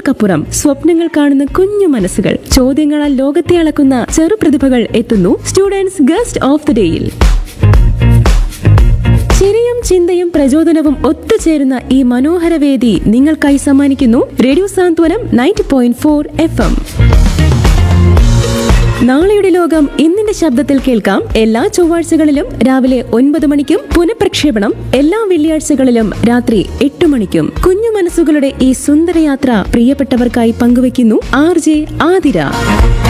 ചിന്തകൾക്കപ്പുറം സ്വപ്നങ്ങൾ കാണുന്ന കുഞ്ഞു മനസ്സുകൾ ചോദ്യങ്ങളാൽ ലോകത്തെ അളക്കുന്ന ചെറുപ്രതിഭകൾ എത്തുന്നു സ്റ്റുഡൻസ് ഗസ്റ്റ് ഓഫ് ദി ഡേയിൽ ചിരിയും ചിന്തയും പ്രചോദനവും ഒത്തുചേരുന്ന ഈ മനോഹര വേദി നിങ്ങൾക്കായി സമ്മാനിക്കുന്നു radio Santhwanam ninety point four F M നാളെയുടെ ലോകം ഇന്നിന്റെ ശബ്ദത്തിൽ കേൾക്കാം എല്ലാ ചൊവ്വാഴ്ചകളിലും രാവിലെ ഒൻപത് മണിക്കും പുനഃപ്രക്ഷേപണം എല്ലാ വെള്ളിയാഴ്ചകളിലും രാത്രി എട്ട് മണിക്കും കുഞ്ഞു മനസ്സുകളുടെ ഈ സുന്ദരയാത്ര പ്രിയപ്പെട്ടവർക്കായി പങ്കുവയ്ക്കുന്നു ആർ ജെ ആതിര